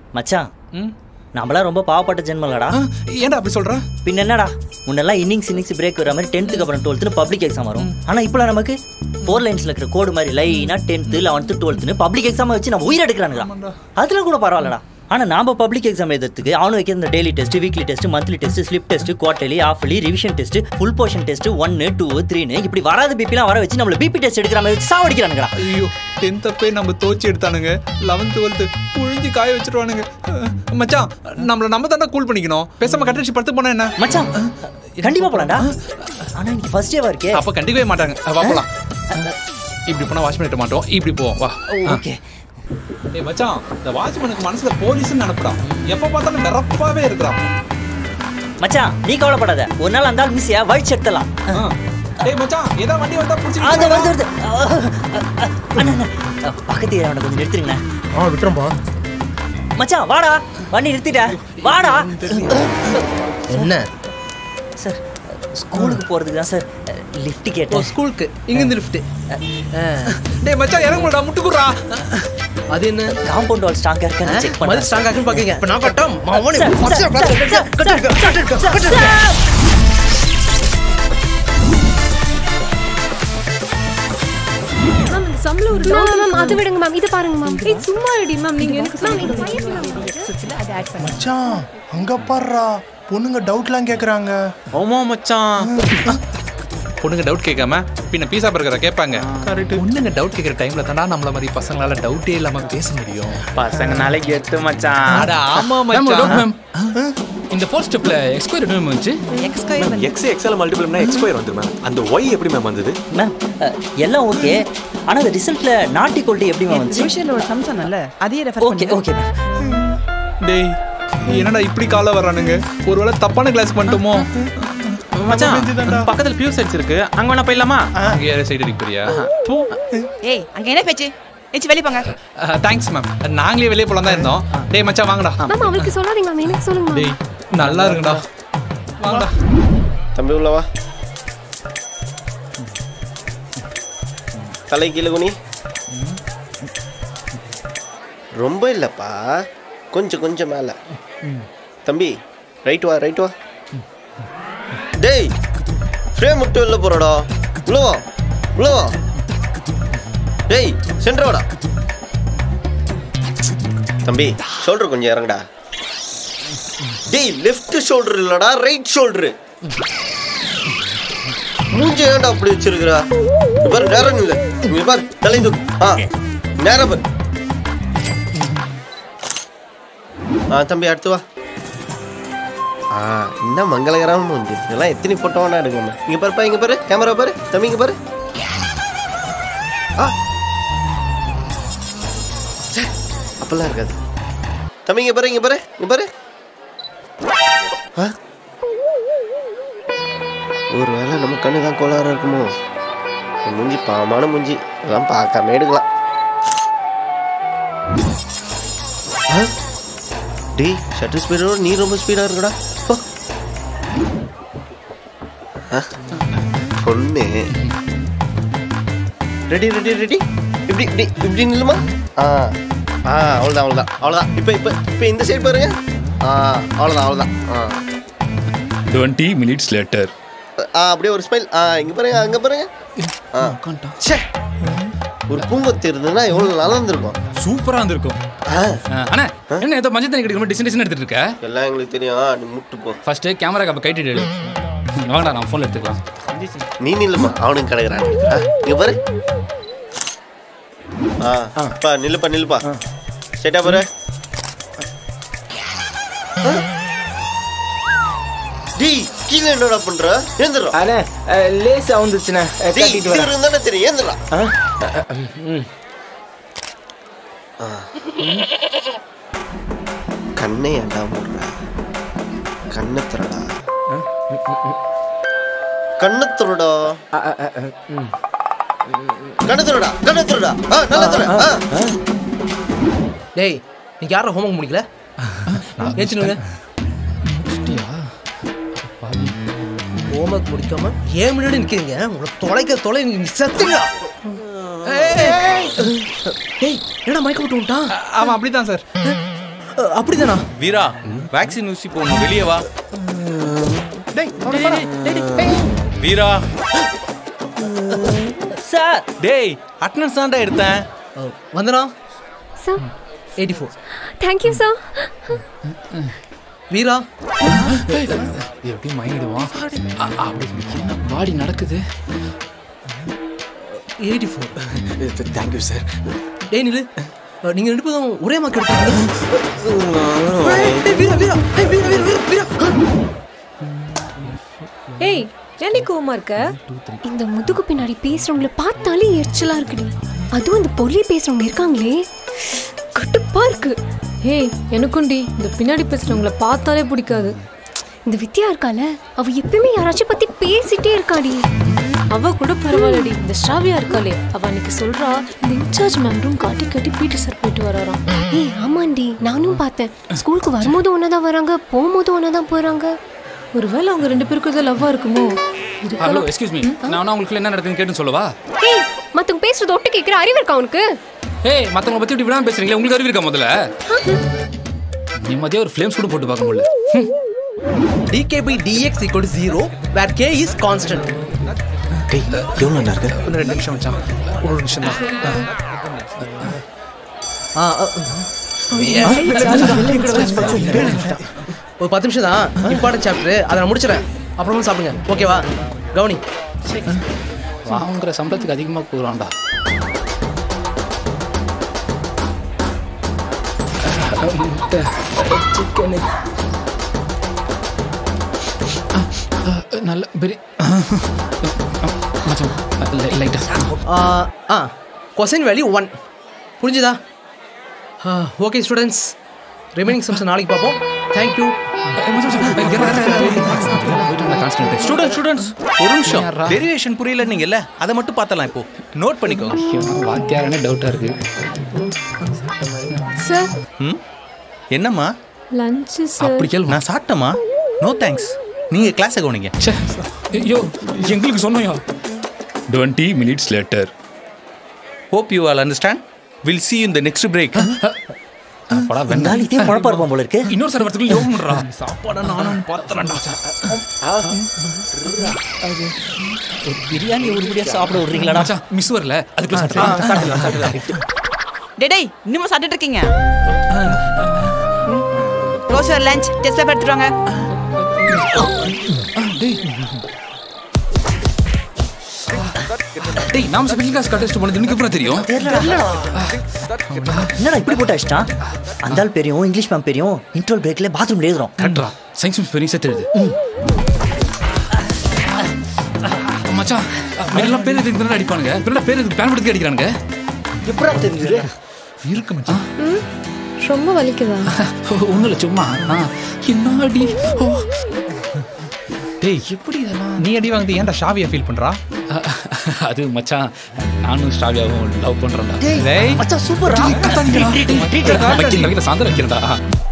மச்சான் ம் நம்மளாம் ரொம்ப பாவப்பட்ட ஜென்மலடா ஆ, ஏன்டா அப்படி சொல்ற பின்ன என்னடா முன்னெல்லாம் இன்னிங்ஸ் இன்னிங்ஸ் பிரேக் வர மாதிரி டென்த்துக்கு அப்புறம் டுவெல்த்து பப்ளிக் எக்ஸாம் வரும் ஆனா இப்போலாம் நமக்கு ஃபோர் லைன்ஸ்ல இருக்கிற கோடு மாதிரி லைனா டென்த்து லெவன்த்து டுவெல்த்துன்னு பப்ளிக் எக்ஸாம் வச்சு நம்ம உயிர் எடுக்கிறானுங்களா அதுல கூட பரவாயில்லடா ஆனா நாம பப்ளிக் எக்ஸாம் எழுதுறதுக்கு அவனு வைக்கிற இந்த daily test weekly test monthly test slip test quarterly halfly revision test full portion test ஒன்னு டூ த்ரீன்னு இப்படி வராத பிபிலாம் வர வச்சு நம்மள பிபி டெஸ்ட் எடுக்கிற மாதிரி வச்சு சாவடிக்கிறானுங்களா ஐயோ டென்த் அப்பே நம்ம தோச்சி எடுத்தானுங்க லெவன்த் டுவெல்த்து புழிஞ்சு காய வச்சிருவானுங்க அஹ், மச்சான் நம்மள நம்ம தானே கூல் பண்ணிக்கணும் பேசாம கட்டடிச்சு படுத்து போனா என்ன மச்சான் கண்டிப்பா போலாம்டா ஆனா இன்னைக்கு ஃபர்ஸ்ட் டேவா இருக்கே அப்ப கண்டிக்கவே மாட்டாங்க அஹ், வா போலாம் இப்படி போனா வாட்ச் பண்ணிட்ட மாட்டோம் இப்படி போவோம் வா ஓகே ஏய் மச்சான் இந்த வாட்ச்மேனுக்கு மனசுல போலீஸ்னு நினைப்படான் எப்ப பார்த்தாலும் வெறப்பாவே இருக்கிறான் மச்சான் நீ கவலைப்படாத ஒரு நாள் அந்த ஆள் மிஸ்ஸியா வழிச்சு எடுத்தலாம் ஆ. ஏய் மச்சான் ஏதா வண்டி வந்தா அது புடிச்சு வருது வருது அண்ணா, அண்ணா, அண்ணா, பக்கத்து ஏரியாவை கொஞ்சம் நிறுத்துறீங்கண்ணா ஆ விக்ரம்பா மச்சான் வாடா வண்டி நிறுத்திட்ட வாடா என்ன சார் ஸ்கூலுக்கு போறதுக்கு தான் சார் லிஃப்ட் ஓ கேட்டேன் ஸ்கூலுக்கு இங்கிருந்து லிஃப்ட் டேய் மச்சான் இறங்க முடியல முட்டு குடுறா அது என்ன காம்பவுண்ட் வால் ஸ்ட்ராங்கா இருக்கான்னு செக் மது பண்ணேன் ஸ்ட்ராங் ஆகுன்னு பாக்கீங்க இப்ப நான் கட்டம் மாவனே sir, first sir, class sir, கட்டு சார், கட்டு சார், கட்டு கட்டு மேம் இந்த சம்பளம் ஒரு மேம் மேம் அது விடுங்க மேம் இது பாருங்க மேம் ஏய், சும்மா ரெடி மேம் நீங்க எனக்கு சொல்லுங்க மச்சான் அங்க பாருடா பொண்ணுங்க டவுட்லாம் கேக்குறாங்க ஆமா மச்சான் பொண்ணுங்க டவுட் கேட்காம பின்ன பீஸா பர்கரை கேட்பாங்க கரெக்ட் பொண்ணுங்க டவுட் கேட்குற டைம்ல தானே நம்மள மாதிரி பசங்களால டவுட்டே இல்லாம பேச முடியும் பசங்க நாளைக்கு எத்து மச்சான் அட ஆமா மேம் ஒரு மச்சான் doubt மேம் இந்த ஃபோர்த் ஸ்டெப்ல எக்ஸ்கொயர் என்ன மேம் வந்துச்சு மேம் எக்ஸ் எக்ஸ்எல் மல்டிபிள்னா எக்ஸ்கொயர் வந்து மேம் அந்த ஒய் எப்படி மேம் வந்தது மேம் எல்லாம் ஓகே ஆனா அந்த ரிசல்ட்ல நாட்டி குவாலிட்டி எப்படி மேம் வந்துச்சு டியூஷன்ல ஒரு சம் சொன்னல அதையே ரெஃபர் ஓகே ஓகே மேம் டேய் என்னடா இப்படி கால வரானுங்க ஒருவேளை தப்பான கிளாஸ் பண்ணிட்டோமோ மச்சான் பக்கத்துல பியூ செட்ஸ் இருக்கு அங்க வேணா போயிடலாமா ஏற சைடு அடிப்பறியா ஏய் அங்க என்ன பேச்சு ஏச்சு வெளிய போங்க தேங்க்ஸ் மேம் நாங்களே வெளியே போலாம் தான் இருந்தோம் டேய் மச்சான் வாங்கடா மேம் அவளுக்கு சொல்லாதீங்க மேம் எனக்கு சொல்லுங்க மேம் டேய் நல்லா இருக்குடா வாங்கடா தம்பி உள்ளவா தலை கீழே குனி ரொம்ப இல்லைப்பா கொஞ்சம் கொஞ்சம் மேலே தம்பி ரைட் வா ரைட் வா டேய் ஃப்ரேம் மட்டும் இல்லை போறடா உள்ளவா உள்ளவா டேய் சென்டர் வாடா தம்பி ஷோல்டர் கொஞ்சம் இறங்குடா டேய் லெஃப்ட் ஷோல்டர் இல்லடா ரைட் ஷோல்டர் மூஞ்சி ஏன்டா அப்படி வச்சிருக்கிறா இங்க பாரு நேரம் இல்ல இங்க பாரு தலை தூக்கு ஆ நேரம் பாரு ஆ தம்பி அடுத்து வா ஆ என்ன மங்களகரமா மூஞ்சி இதெல்லாம் எத்தனை போட்டோ வேணா எடுக்கணும் இங்க பாருப்பா இங்க பாரு கேமரா பாரு தம்பி இங்க பாரு ஆ ச்சே, அப்பெல்லாம் இருக்காது தம்பி இங்க பாரு இங்க பாரு இங்க பாரு ஆ ஒரு வேளை நம்ம கண்ணு தான் கோளாறு இருக்குமோ இந்த மூஞ்சி பாவமான மூஞ்சி அதெல்லாம் பார்க்காம எடுக்கலாம் ஆ? டேய் ஷட்டர் ஸ்பீடோட நீ ரொம்ப ஸ்பீடா இருக்குடா போ. ஆ? பொண்ணு ரெடி ரெடி ரெடி இப்படி இப்படி இப்படி நில்லுமா ஆ ஆ அவ்வளோதான் அவ்வளோதான் அவ்வளோதான் இப்போ இப்போ இப்போ இந்த சைடு பாருங்க ஆ அவ்வளோதான் அவ்வளோதான் ஆ டுவெண்ட்டி மினிட்ஸ் லேட்டர் ஆ அப்படியே ஒரு ஸ்மைல் ஆ இங்க பாருங்க அங்க பாருங்க ஆ ச்சே ஒரு பூங்கொத்து இருந்ததுன்னா எவ்வளவு நல்லா இருந்திருக்கும் சூப்பரா இருந்திருக்கும் ஆ, அண்ணா என்ன ஏதோ மஞ்சள் தண்ணி கிடைக்கிற மாதிரி டிசைன் டிசைன் எடுத்துட்டு இருக்க எல்லாம் எங்களுக்கு தெரியும் நீ முட்டு போ ஃபர்ஸ்ட் கேமரா கப்ப கைட்டிட்டு எடு. வாங்கடா நான் ஃபோன்ல எடுத்துக்கலாம் நீ நில்லுமா அவனுக்கு கிடக்குறான் இங்க பாரு ஆ பா நில்லுப்பா நில்லுப்பா ஸ்ட்ரைட்டா பாரு ஆ. டேய் கீழே என்னடா பண்ற ஏந்திரா அண்ணே லேஸ் வந்துச்சுண்ணே டேய் இது இருந்தானே தெரியும் ஏந்திரா கண்ணை ஏன்டா மூடுற கண்ணை திறடா கண்ணை திறடா கண்ணை திறடா கண்ணை திறடா ஆ நல்லா திற ஆ டேய் நீங்க யாரும் ஹோம்ஒர்க் முடிக்கல ஏச்சுனுங்க ஹோம்ஒர்க் முடிக்காம ஏன் முன்னாடி நிக்கிறீங்க உங்களை தொலைக்க தொலை நீங்க செத்துங்க டேய் என்னடா மைக்க விட்டு விட்டான் அவன் அப்படிதான் சார் அஹ், அப்படிதானா வீரா வேக்சின் ஊசி போடணும் வெளியே வா வீரா சார் டேய் அட்டனன்ஸ் தான்டா எடுத்தேன் அஹ், Vandana sir eighty four thank you sir Veera எப்படி மயங்கிடுவான் அ- அப்படி என்ன பாடி நடக்குது எயிட்டி ஃபோர் தேங்க்யூ சார் டேய் நில்லு அஹ், நீங்க ரெண்டு பேரும் ஒரே மார்க் எடுத்தீங்க வீரா வீரா ஏய், வீரா வீரா வீரா வீரா ஏய் ஏன்டி கோவமா இருக்க இந்த முதுகு பின்னாடி பேசுறவங்கள பார்த்தாலே எரிச்சலா இருக்குடி அதுவும் இந்த பொருளை பேசுறவங்க இருக்காங்களே கட்டுப்பா இருக்கு ஏய் எனக்கும்டி இந்த பின்னாடி பேசுறவங்கள பார்த்தாலே பிடிக்காது இந்த வித்யா இருக்கால அவ எப்பயுமே யாராச்சும் பத்தி பேசிட்டே இருக்காடி அவ கூட பரவாயில்லடி இந்த ஸ்ராவியா இருக்காளே அவ அன்னைக்கு சொல்றா இந்த இன்சார்ஜ் மேம் ரூம் காட்டி காட்டி பீட்டி சார் போயிட்டு வராராம் ஏய் ஆமாண்டி நானும் பார்த்தேன் ஸ்கூலுக்கு வரும்போது ஒன்னதான் வராங்க போகும்போது ஒன்னதான் போறாங்க ஒருவேளை அவங்க ரெண்டு பேருக்கும் ஏதோ லவ்வா இருக்குமோ ஹலோ எக்ஸ்கியூஸ் மீ நான் உங்களுக்கு என்ன நடக்குதுன்னு கேட்டு சொல்லவா ஏய் மத்தவங்க பேசுறது ஒட்டு கேக்குற அறிவு இருக்கா உனக்கு ஏய் மத்தவங்க பத்தி இப்படி விடாம பேசுறீங்களே உங்களுக்கு அறிவு இருக்கா முதல்ல நிம்மதியா ஒரு ஃப்ளேம்ஸ் கூட போட்டு பார்க்க முடியல dk by dx equal to 0 where k is constant டேய் எவ்வளோ நல்லா இருக்கு இன்னும் ரெண்டு நிமிஷம் மச்சான் ஒரு நிமிஷம் தான் ஆ, ஆ, ஒரு பத்து நிமிஷம் தான் இம்பார்ட்டன்ட் சாப்டர் அதை நான் முடிச்சிடறேன் அப்புறமா சாப்பிடுங்க ஓகேவா கவுனி வாங்குற சம்பளத்துக்கு அதிகமா போகிறான்டா சிக்கனு நல்ல பெரிய மச்சான் லைட்டா ஆ ஆ கொசைன் வேல்யூ ஒன் புரிஞ்சுதா ஓகே ஸ்டூடெண்ட்ஸ் ரிமைனிங் சம்ஸ் நாளைக்கு பார்ப்போம் தேங்க்யூ ஸ்டூடெண்ட் ஸ்டூடெண்ட்ஸ் ஒரு நிமிஷம் டெரிவேஷன் புரியல நீங்கல்ல அதை மட்டும் பார்த்தலாம் இப்போ நோட் பண்ணிக்கோ வாத்தியாரனே டவுட்டா இருக்கு சார் ம் என்னம்மா லஞ்ச் சார் அப்படி கேள்வி நான் சாப்பிட்டேம்மா நோ தேங்க்ஸ் நீங்க கிளாஸை கவனிங்க ச்சே ஐயோ எங்களுக்கு சொன்னோயா twenty minutes later hope you all understand will see you in the next break படா இந்த ஆள் இதே குழப்பா இருப்பான் போல இருக்கு இன்னொரு சார் வரத்துக்குள்ள யோகம் பண்றா சாப்பாட நானும் பார்த்தறேன்டா ஒரு பிரியாணி உருப்படியா சாப்பிட விடுறீங்களாடா மச்சான் மிஸ் வரல அதுக்குள்ள சாப்பிட்டு டேய் டேய் இன்னும் சாப்பிட்டுட்டு இருக்கீங்க close your lunch test paper எடுத்துட்டு வாங்க டேய் நாம ஸ்பெஷல் கிளாஸ் கட்டஸ்ட் பண்ணது எனக்கு அப்புறம் தெரியும் என்னடா இப்படி போட்டு அடிச்சிட்டான் அந்த ஆள் பெரியும் இங்கிலீஷ் மேம் பெரியும் இன்ட்ரோல் பிரேக்ல பாத்ரூம்ல எழுதுறோம் கரெக்டா சயின்ஸ் மிஸ் பெரிய சேர்த்து எழுது மச்சான் முன்னெல்லாம் பேர் எதுக்கு தானே அடிப்பானுங்க பின்னாடி பேர் எதுக்கு பேன் படுத்தி அடிக்கிறானுங்க எப்படா தெரிஞ்சது இருக்கு மச்சான் ரொம்ப வலிக்குதா ஒன்றும் இல்லை சும்மா ஆ, என்னாடி ஓ டேய் எப்படி இதெல்லாம் நீ அடி வாங்குது ஏன்டா ஷாவியா ஃபீல் பண்றா அது மச்சான் நானும் ஸ்டாவியாவும் லவ் பண்றேன்டா டேய் மச்சான் சூப்பரா வைக்கிறேன் சாயந்தரம் வைக்கிறேன்டா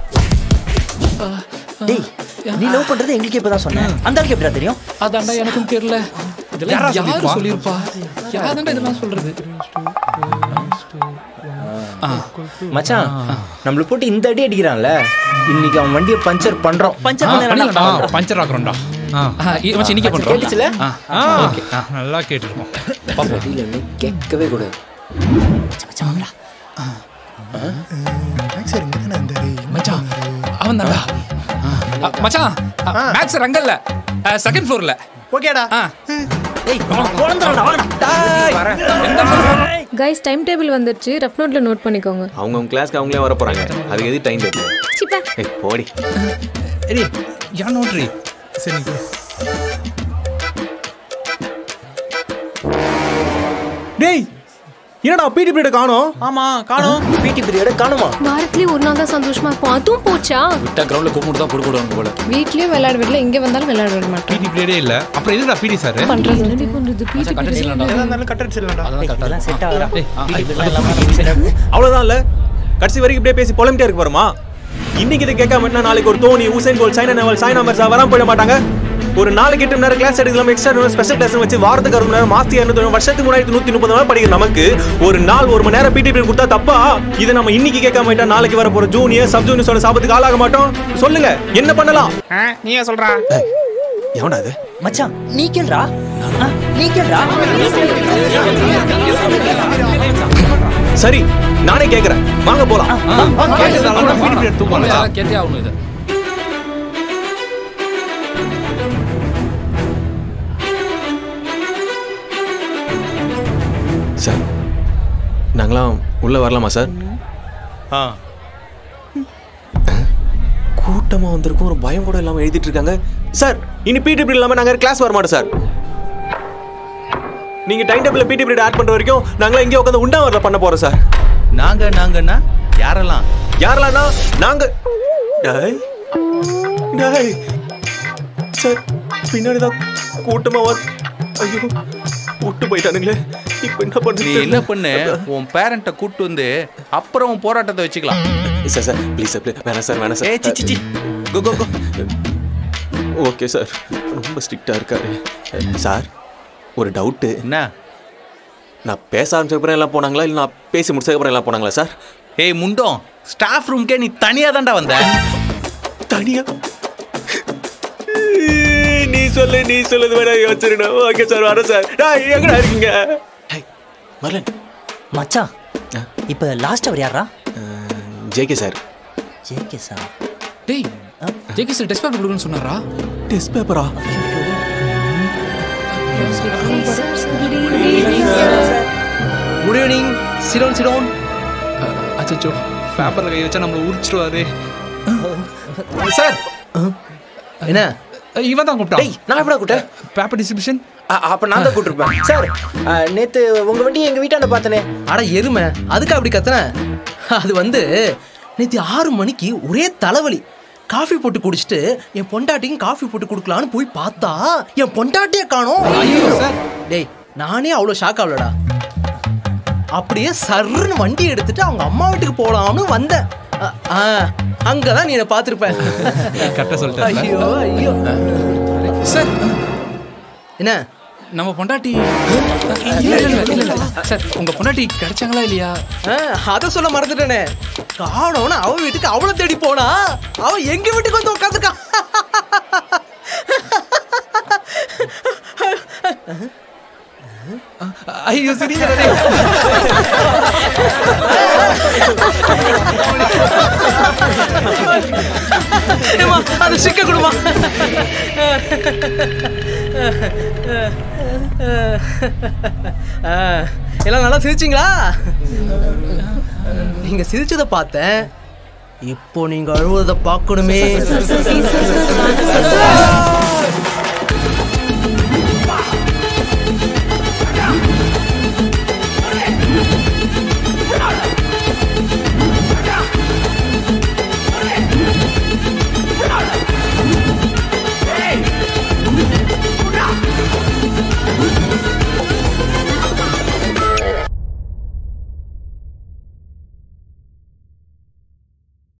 டேய் நீ லவ் பண்றது எங்களுக்கு இப்பதான் சொன்னேன் அந்த ஆளுக்கு எப்படிடா தெரியும் அதான்டா எனக்கும் தெரியல இதெல்லாம் யாரா யாரு சொல்லிருப்பா? சொல்லியிருப்பா யாருதான்டா இதெல்லாம் சொல்றது மச்சான் நம்மள போட்டு இந்த அடி அடிக்கிறான்ல இன்னைக்கு அவன் வண்டியை பஞ்சர் பண்றோம் பஞ்சர் ஆ, பண்ண பண்ணிடலாம்டா. ஆ பஞ்சர் ஆக்குறோம்டா ஆ ஆ, இ- மச்சான் இன்னைக்கே பண்றோம் கேட்டுச்சுல? ஆ ஆ ஓகே ஆ நல்லா கேட்டிருக்கோம் அடியில கேட்கவே கூடாது சரி இங்க தானே இருந்தாரு மச்சான் அவன் தான்டா மச்சான் மேக்ஸ் ரங்கல்ல செகண்ட் ஃப்ளோர்ல ஓகேடா ஆ ஏய் குழந்தைடா வாடா கைஸ் டைம் டேபிள் வந்துருச்சு ரெஃப் நோட்ல நோட் பண்ணிக்கோங்க அவங்க அவங்க கிளாஸ்க்கு அவங்களே வர போறாங்க அதுக்கு எது டைம் டேபிள் சிப்பா ஏய் போடி ஏய் யா நோட்ரி சரி நீ டேய் என்னடா பிடி பீரியட் காணோம் ஆமா காணோம் பிடி பீரியட் காணுமா வாரத்திலேயே ஒரு நாள் தான் சந்தோஷமா இருப்போம் அதுவும் போச்சா விட்டா கிரவுண்ட்ல கூப்பிட்டு தான் போடுவாங்க போல வீட்லயும் விளையாட விடல இங்க வந்தாலும் விளையாட விட மாட்டேன் பிடி பீரியடே இல்ல அப்புறம் எதுக்குடா பிடி சார் பண்றது என்னடி பண்றது பிடி கட்டடிச்சிடலாம்டா இருந்தாலும் கட்டடிச்சு இல்லடா அதான் கரெக்டா இதெல்லாம் செட் ஆகுதா அவ்வளவுதான் இல்ல கடைசி வரைக்கும் இப்படியே பேசி புலம்பிட்டே இருக்க வருமா இன்னைக்கு இதை கேட்காம நாளைக்கு ஒரு தோனி உசைன் போல் சைனா நேவல் சாய்னா மர்சா வராம போயிட மாட்டாங்க ஒரு நாளைக்கு எட்டு மணி நேரம் கிளாஸ் எடுக்கலாம் எக்ஸ்ட்ரா ஸ்பெஷல் கிளாஸ் வச்சு வாரத்துக்கு அறுபது மணி நேரம் மாசத்துக்கு இரநூத்தி வருஷத்துக்கு முன்னாடி நூத்தி முப்பது மணி நேரம் படிக்கிற நமக்கு ஒரு நாள் ஒரு மணி நேரம் பிடி பீரியட் கொடுத்தா தப்பா இதை நம்ம இன்னைக்கு கேட்காம விட்டா நாளைக்கு வர போற ஜூனியர் சப் ஜூனியர்ஸோட சாபத்துக்கு ஆளாக மாட்டோம் சொல்லுங்க என்ன பண்ணலாம் நீயே சொல்றா எவன்டா அது மச்சான் நீ கேள்றா ஆ, நீ கேள்றா சரி நானே கேக்குறேன் வாங்க போலாம் கேட்டே ஆகணும் இதை சார் நாங்களாம் உள்ள வரலாமா சார் ஆ கூட்டமா வந்திருக்கும் ஒரு பயம் கூட இல்லாம எழுதிட்டு இருக்காங்க சார் இனி பிடி பீரியட் இல்லாம நாங்க கிளாஸ் வர மாட்டோம் சார் நீங்க டைம் டேபிள்ல பிடி பீரியட் ஆட் பண்ற வரைக்கும் நாங்களாம் இங்கே உட்காந்து உண்டாவரில் பண்ண போறோம் சார் நாங்க நாங்கன்னா யாரெல்லாம் யாரெல்லாம்னா நாங்க டேய் டேய் சார் பின்னாடி தான் கூட்டமா வர ஐயோ விட்டு போயிட்டானுங்களே இப்போ என்ன நீ பண்ணுறது என்ன பண்ணு உன் பேரண்ட்டை கூட்டு வந்து அப்புறம் உன் போராட்டத்தை வச்சுக்கலாம் sir sir please sir please. வேணாம் சார் வேணாம் சார் ஏய், சி, சி, சி. Go go go okay sir ரொம்ப ஸ்ட்ரிக்டாக இருக்காரு சார் ஒரு டவுட்டு என்ன நான் பேச ஆரம்பிச்சதுக்கப்புறம் எல்லாம் போனாங்களா இல்லை நான் பேசி முடிச்சதுக்கப்புறம் எல்லாம் போனாங்களா சார் ஏய் முண்டோம் ஸ்டாஃப் ரூம்க்கே நீ தனியா தான்டா வந்த தனியா நீ சொல்லு நீ சொல்லுது வேணா யோசிச்சிருந்தா ஓகே சார் வரேன் சார் நான் எங்கடா இருக்கீங்க மரலன் மச்சான் இப்போ லாஸ்ட் அவர் யாரா ஜேகே சார் ஜேகே சார் டேய் ஜேகே சார் டெஸ்ட் பேப்பர் கொடுக்கணும்னு சொன்னாரா டெஸ்ட் பேப்பரா குட் ஈவினிங் சிடோன் சிடோன் அச்சோ பேப்பர்ல கை வச்சா நம்மள உரிச்சிருவாரு சார் என்ன இவன் தான் கூப்பிட்டான் டேய் நான் எப்படா கூட்டேன் பேப்பர் டிஸ்ட்ரிபியூஷன் அப்ப நான் தான் கூட்டிருப்பேன் சார் ஆ, நேத்து உங்க வண்டி எங்க வீட்டாண்ட பார்த்தனே அட எருமை அதுக்கு அப்படி கத்துன அது வந்து நேற்று ஆறு மணிக்கு ஒரே தலைவலி காஃபி போட்டு குடிச்சிட்டு என் பொண்டாட்டிக்கும் காஃபி போட்டு கொடுக்கலான்னு போய் பார்த்தா என் பொண்டாட்டியே காணோம் ஐயோ சார் டேய் நானே அவ்வளோ ஷாக் ஆகலடா அப்படியே சர்ன்னு வண்டி எடுத்துட்டு அவங்க அம்மா வீட்டுக்கு போலாம்னு வந்தேன் அ- ஆ, அங்கதான் நீ என்னை பார்த்துருப்ப கரெக்டாக சொல்லிட்டேன் ஐயோ ஐயோ சார் என்ன நம்ம பொண்டாட்டி இல்ல, இல்ல, இல்ல, இல்ல, இல்ல. சார் உங்க பொண்டாட்டி கிடைச்சாங்களா இல்லையா அத சொல்ல மறந்துட்டேனே காணோன்னு அவ வீட்டுக்கு அவளை தேடி போனா அவ எங்க வீட்டுக்கு வந்து உட்காந்துருக்கா ஐயோ சரி ஏம்மா, அது சிக்க கொடுமா எல்லாம் நல்லா சிரிச்சிங்களா நீங்க சிரிச்சதை பார்த்தேன் இப்போ நீங்க அழுவதை பார்க்கணுமே